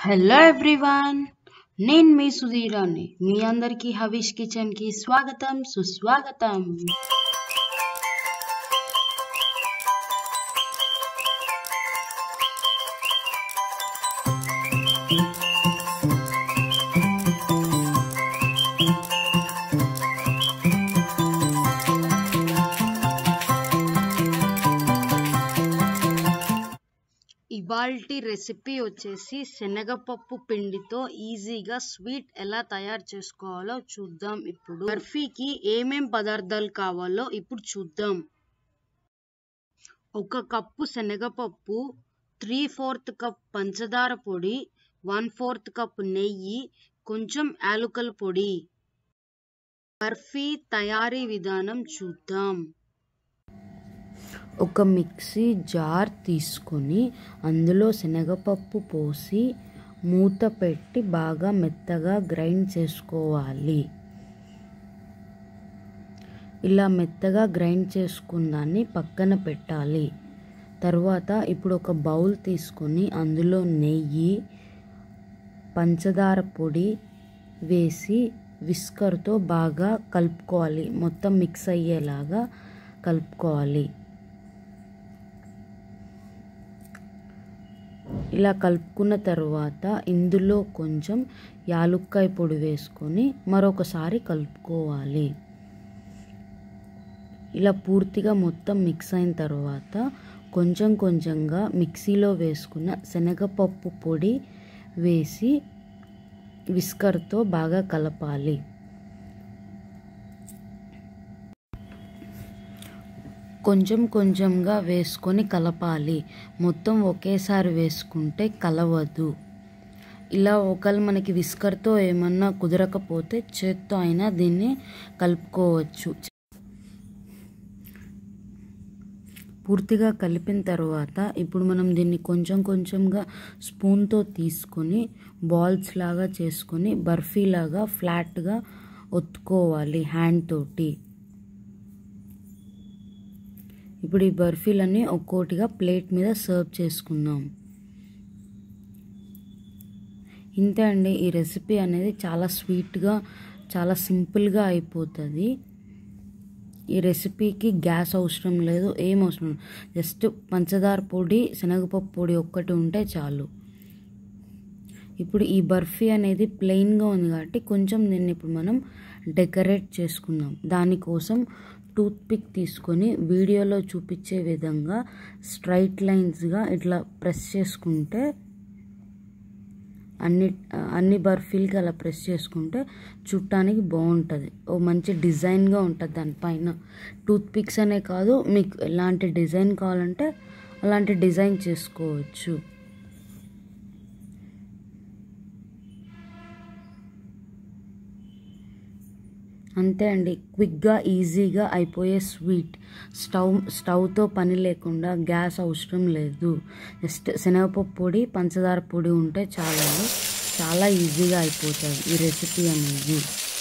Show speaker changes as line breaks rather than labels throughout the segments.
hello everyone నేను మీ సుధీరాన్ని మీ అందరికీ హవీష్ కిచెన్కి స్వాగతం సుస్వాగతం ఇవాల్టి రెసిపీ వచ్చేసి శనగపప్పు పిండితో ఈజీగా స్వీట్ ఎలా తయారు చేసుకోవాలో చూద్దాం ఇప్పుడు బర్ఫీకి ఏమేం పదార్థాలు కావాలో ఇప్పుడు చూద్దాం ఒక కప్పు శనగపప్పు త్రీ ఫోర్త్ కప్ పంచదార పొడి వన్ ఫోర్త్ కప్ నెయ్యి కొంచెం యాలుకల పొడి బర్ఫీ తయారీ విధానం చూద్దాం
ఒక మిక్సీ జార్ తీసుకొని అందులో శనగపప్పు పోసి మూత పెట్టి బాగా మెత్తగా గ్రైండ్ చేసుకోవాలి ఇలా మెత్తగా గ్రైండ్ చేసుకున్న దాన్ని పక్కన పెట్టాలి తర్వాత ఇప్పుడు ఒక బౌల్ తీసుకొని అందులో నెయ్యి పంచదార పొడి వేసి విస్కర్తో బాగా కలుపుకోవాలి మొత్తం మిక్స్ అయ్యేలాగా కలుపుకోవాలి ఇలా కలుపుకున్న తర్వాత ఇందులో కొంచెం యాలుక్కాయ పొడి వేసుకొని మరొకసారి కలుపుకోవాలి ఇలా పూర్తిగా మొత్తం మిక్స్ అయిన తర్వాత కొంచెం కొంచెంగా మిక్సీలో వేసుకున్న శనగపప్పు పొడి వేసి విస్కర్తో బాగా కలపాలి కొంచెం కొంచెంగా వేసుకొని కలపాలి మొత్తం ఒకేసారి వేసుకుంటే కలవదు ఇలా ఒకవేళ మనకి విస్కర్తో ఏమన్నా కుదరకపోతే చేత్తో అయినా దీన్ని కలుపుకోవచ్చు పూర్తిగా కలిపిన తర్వాత ఇప్పుడు మనం దీన్ని కొంచెం కొంచెంగా స్పూన్తో తీసుకొని బాల్స్ లాగా చేసుకొని బర్ఫీ లాగా ఫ్లాట్గా ఒత్తుకోవాలి హ్యాండ్ తోటి ఇప్పుడు ఈ బర్ఫీలన్నీ ఒక్కోటిగా ప్లేట్ మీద సర్వ్ చేసుకుందాం ఇంతే అండి ఈ రెసిపీ అనేది చాలా స్వీట్గా చాలా సింపుల్గా అయిపోతుంది ఈ రెసిపీకి గ్యాస్ అవసరం లేదు ఏం అవసరం లేదు జస్ట్ పంచదార పొడి శనగపప్పు పొడి ఒక్కటి ఉంటే చాలు ఇప్పుడు ఈ బర్ఫీ అనేది ప్లెయిన్గా ఉంది కాబట్టి కొంచెం దీన్ని ఇప్పుడు మనం డెకరేట్ చేసుకుందాం దానికోసం టూత్ పిక్ తీసుకొని వీడియోలో చూపించే విధంగా స్ట్రైట్ లైన్స్గా ఇట్లా ప్రెస్ చేసుకుంటే అన్ని అన్ని బర్ఫీలకి అలా ప్రెస్ చేసుకుంటే చుట్టానికి బాగుంటుంది ఓ మంచి డిజైన్గా ఉంటుంది దానిపైన టూత్ పిక్స్ అనే కాదు మీకు ఎలాంటి డిజైన్ కావాలంటే అలాంటి డిజైన్ చేసుకోవచ్చు అంతే అండి క్విక్గా ఈజీగా అయిపోయే స్వీట్ స్టవ్ స్టవ్తో పని లేకుండా గ్యాస్ అవసరం లేదు జస్ట్ శనగపప్పు పొడి పంచదార పొడి ఉంటే చాలు చాలా ఈజీగా అయిపోతుంది ఈ రెసిపీ అనేది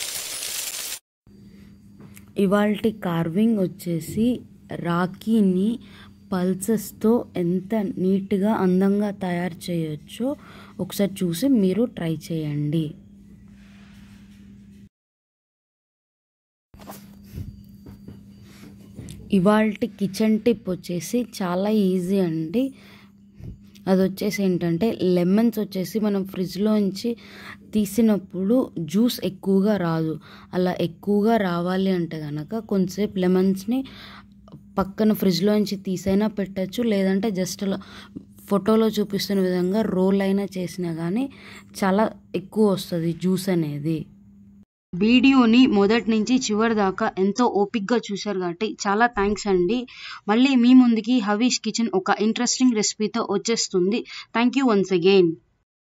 ఇవాళ కార్వింగ్ వచ్చేసి రాఖీని పల్సెస్తో ఎంత నీట్గా అందంగా తయారు చేయొచ్చో ఒకసారి చూసి మీరు ట్రై చేయండి ఇవాళ కిచెన్ టిప్ వచ్చేసి చాలా ఈజీ అండి అది వచ్చేసి ఏంటంటే లెమన్స్ వచ్చేసి మనం ఫ్రిడ్జ్లోంచి తీసినప్పుడు జ్యూస్ ఎక్కువగా రాదు అలా ఎక్కువగా రావాలి అంటే కనుక కొంచెంసేపు లెమన్స్ని పక్కన ఫ్రిడ్జ్లోంచి తీసైనా పెట్టచ్చు లేదంటే జస్ట్ అలా ఫోటోలో చూపిస్తున్న విధంగా రోల్ అయినా చేసినా కానీ చాలా ఎక్కువ వస్తుంది జ్యూస్ అనేది
వీడియోని మొదటి నుంచి చివరి దాకా ఎంతో ఓపిక్గా చూశారు కాబట్టి చాలా థ్యాంక్స్ అండి మళ్ళీ మీ ముందుకి హవీష్ కిచెన్ ఒక ఇంట్రెస్టింగ్ రెసిపీతో వచ్చేస్తుంది థ్యాంక్ యూ వన్స్ అగైన్